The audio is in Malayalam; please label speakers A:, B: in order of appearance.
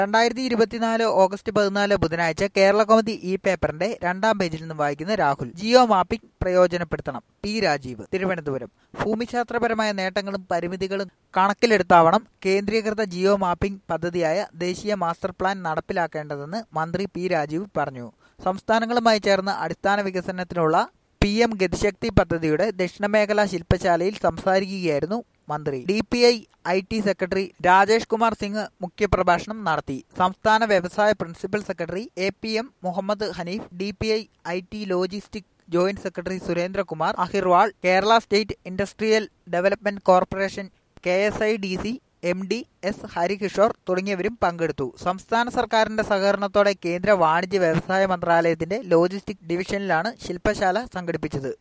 A: രണ്ടായിരത്തി ഇരുപത്തിനാല് ഓഗസ്റ്റ് പതിനാല് ബുധനാഴ്ച കേരള കൗമുദി ഈ പേപ്പറിന്റെ രണ്ടാം പേജിൽ നിന്ന് വായിക്കുന്ന രാഹുൽ ജിയോ മാപ്പിംഗ് പ്രയോജനപ്പെടുത്തണം പി രാജീവ് തിരുവനന്തപുരം ഭൂമിശാസ്ത്രപരമായ നേട്ടങ്ങളും പരിമിതികളും കണക്കിലെടുത്താവണം കേന്ദ്രീകൃത ജിയോ മാപ്പിംഗ് പദ്ധതിയായ ദേശീയ മാസ്റ്റർ പ്ലാൻ നടപ്പിലാക്കേണ്ടതെന്ന് മന്ത്രി പി രാജീവ് പറഞ്ഞു സംസ്ഥാനങ്ങളുമായി ചേർന്ന് അടിസ്ഥാന വികസനത്തിനുള്ള പി എം ഗതിശക്തി പദ്ധതിയുടെ ദക്ഷിണമേഖലാ ശില്പശാലയിൽ സംസാരിക്കുകയായിരുന്നു മന്ത്രി D P I I T secretary Rajesh Kumar Singh മുഖ്യപ്രഭാഷണം നടത്തി സംസ്ഥാന വ്യവസായ principal secretary A P M Muhammad Hanif D P I I T logistic joint secretary Surendrakumar Ahirwal Kerala state industrial development corporation K S I D C M D S Harikishore തുടങ്ങിയവരും പങ്കെടുത്തു സംസ്ഥാന സർക്കാരിന്റെ സഹകരണത്തോടെ കേന്ദ്ര വാണിജ്യ വ്യവസായ മന്ത്രാലയത്തിന്റെ ലോജിസ്റ്റിക് ഡിവിഷനിലാണ് ശില്പശാല സംഘടിപ്പിച്ചത്